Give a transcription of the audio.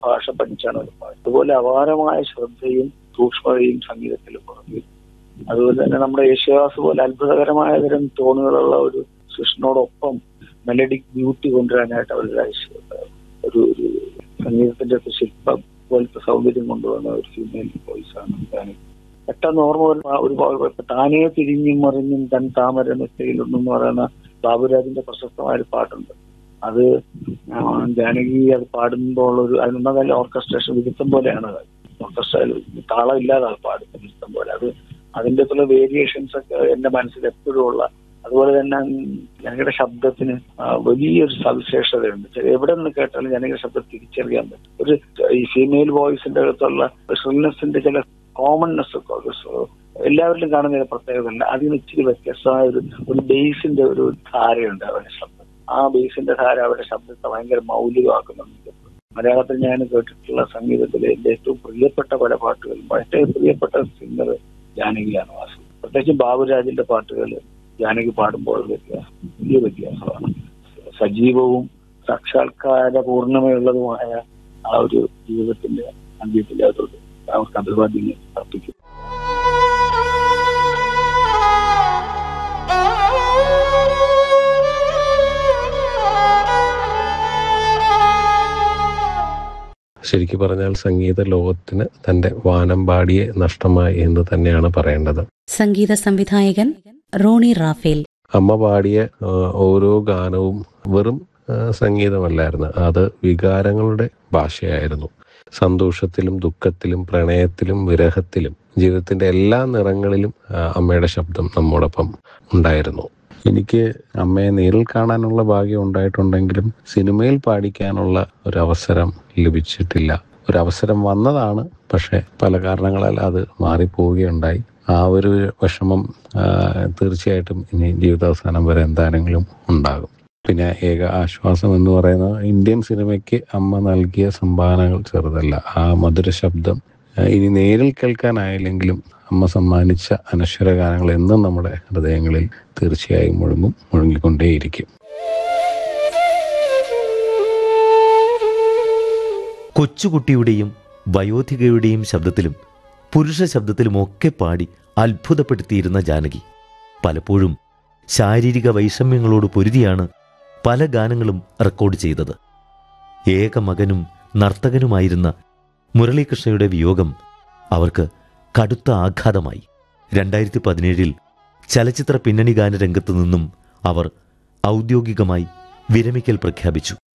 ഭാഷ പഠിച്ചാണ് അവർ പാടുന്നത് അതുപോലെ അപാരമായ ശ്രദ്ധയും സൂക്ഷ്മതയും സംഗീതത്തിൽ പുറകിൽ അതുപോലെ തന്നെ നമ്മുടെ യേശുദാസ് പോലെ അത്ഭുതകരമായ തരം ടോണുകളുള്ള ഒരു കൃഷ്ണനോടൊപ്പം മെലഡിക് ബ്യൂട്ടി കൊണ്ടുവരാനായിട്ട് അവർ ഒരു ഒരു സംഗീതത്തിന്റെ ഒക്കെ ശില്പം പോലത്തെ സൗന്ദര്യം കൊണ്ടുവന്ന ഒരു ഫീമെയിൽ വോയിസ് ആണ് ഞാൻ പെട്ടെന്ന് ഓർമ്മ വരുന്ന ഒരു പാ- താനേ തിരിഞ്ഞും മറിഞ്ഞും തൻ താമര മെത്തയിലുണ്ടെന്ന് പറയുന്ന ബാബുരാജിന്റെ പ്രശസ്തമായ ഒരു പാട്ടുണ്ട് അത് ആ, ജാനകി അത് പാടുമ്പോൾ ഒരു അതിനൊന്നല്ല ഓർക്കസ്ട്രേഷൻ വിരുദ്ധം പോലെയാണ് അത് ഓർക്കസ്ട്രയിൽ താളം ഇല്ലാതെ അത് പാടുന്നത് വിരുദ്ധം പോലെ അത് അതിന്റെ ചില വേരിയേഷൻസ് ഒക്കെ എന്റെ മനസ്സിൽ എപ്പോഴും ഉള്ള അതുപോലെ തന്നെ ജനകയുടെ ശബ്ദത്തിന് ആ, വലിയൊരു സവിശേഷതയുണ്ട് ചെ- എവിടെ നിന്ന് കേട്ടാലും ജനകയുടെ ശബ്ദം തിരിച്ചറിയാൻ പറ്റും ഒരു ഈ ഫീമെയിൽ വോയിസിന്റെ അകത്തുള്ള ഷ്രിൽനെസിന്റെ ചില കോമൺനെസ് ഒക്കെ ഒരു സ- എല്ലാവരിലും കാണുന്ന ഒരു പ്രത്യേകത അല്ല അതിന് ഇച്ചിരി വ്യത്യസ്തമായ ഒരു ഒരു ബേസിന്റെ ഒരു ധാരയുണ്ട് അവരുടെ ശബ്ദം ആ ബേസിന്റെ ധാര അവരുടെ ശബ്ദത്തെ ഭയങ്കര മൗലികമാക്കുന്നുണ്ട് മലയാളത്തിൽ ഞാൻ കേട്ടിട്ടുള്ള സംഗീതത്തിലെ എന്റെ ഏറ്റവും പ്രിയപ്പെട്ട പല പാട്ടുകളും ഏറ്റവും പ്രിയപ്പെട്ട സിംഗർ ജാനകിയാണ് വാസു പ്രത്യേകിച്ച് ബാബുരാജിന്റെ പാട്ടുകൾ ജാനകി പാടുമ്പോൾ വ്യത്യാസം വലിയ വ്യത്യാസമാണ് സജീവവും സാക്ഷാത്കാര പൂർണ്ണമയുള്ളതുമായ ആ ഒരു ജീവിതത്തിന്റെ അന്ത്യത്തിൽ അതോട് അവർക്ക് അഭിവാദ്യങ്ങൾ അർപ്പിക്കും ശരിക്കു പറഞ്ഞാൽ സംഗീത ലോകത്തിന് തന്റെ വാനമ്പാടിയെ നഷ്ടമായി എന്ന് തന്നെയാണ് പറയേണ്ടത് സംഗീത സംവിധായകൻ റോണി റാഫേൽ അമ്മ പാടിയ ആ, ഓരോ ഗാനവും വെറും ആ, സംഗീതമല്ലായിരുന്നു അത് വികാരങ്ങളുടെ ഭാഷയായിരുന്നു സന്തോഷത്തിലും ദുഃഖത്തിലും പ്രണയത്തിലും വിരഹത്തിലും ജീവിതത്തിന്റെ എല്ലാ നിറങ്ങളിലും ആ, അമ്മയുടെ ശബ്ദം നമ്മോടൊപ്പം ഉണ്ടായിരുന്നു എനിക്ക് അമ്മയെ നേരിൽ കാണാനുള്ള ഭാഗ്യം ഉണ്ടായിട്ടുണ്ടെങ്കിലും സിനിമയിൽ പാടിക്കാനുള്ള ഒരു അവസരം ലഭിച്ചിട്ടില്ല ഒരു അവസരം വന്നതാണ് പക്ഷെ പല കാരണങ്ങളാൽ അത് മാറിപ്പോവുകയുണ്ടായി ആ ഒരു വിഷമം ആ, തീർച്ചയായിട്ടും ഇനി ജീവിതാവസാനം വരെ എന്താണെങ്കിലും ഉണ്ടാകും പിന്നെ ഏക ആശ്വാസം എന്ന് പറയുന്നത് ഇന്ത്യൻ സിനിമയ്ക്ക് അമ്മ നൽകിയ സംഭാവനകൾ ചെറുതല്ല ആ മധുര ശബ്ദം ആ, ഇനി നേരിൽ കേൾക്കാനായില്ലെങ്കിലും അമ്മ സമ്മാനിച്ച അനശ്വര ഗാനങ്ങൾ എന്നും നമ്മുടെ ഹൃദയങ്ങളിൽ തീർച്ചയായും മുഴങ്ങും മുഴങ്ങിക്കൊണ്ടേയിരിക്കും കൊച്ചുകുട്ടിയുടെയും വയോധികയുടെയും ശബ്ദത്തിലും പുരുഷ ശബ്ദത്തിലുമൊക്കെ പാടി അത്ഭുതപ്പെടുത്തിയിരുന്ന ജാനകി പലപ്പോഴും ശാരീരിക വൈഷമ്യങ്ങളോട് പൊരുതിയാണ് പല ഗാനങ്ങളും റെക്കോർഡ് ചെയ്തത് ഏക മകനും നർത്തകനുമായിരുന്ന മുരളീകൃഷ്ണയുടെ വിയോഗം അവർക്ക് കടുത്ത ആഘാതമായി രണ്ടായിരത്തി പതിനേഴിൽ ചലച്ചിത്ര പിന്നണി ഗാന രംഗത്തു നിന്നും അവർ ഔദ്യോഗികമായി വിരമിക്കൽ പ്രഖ്യാപിച്ചു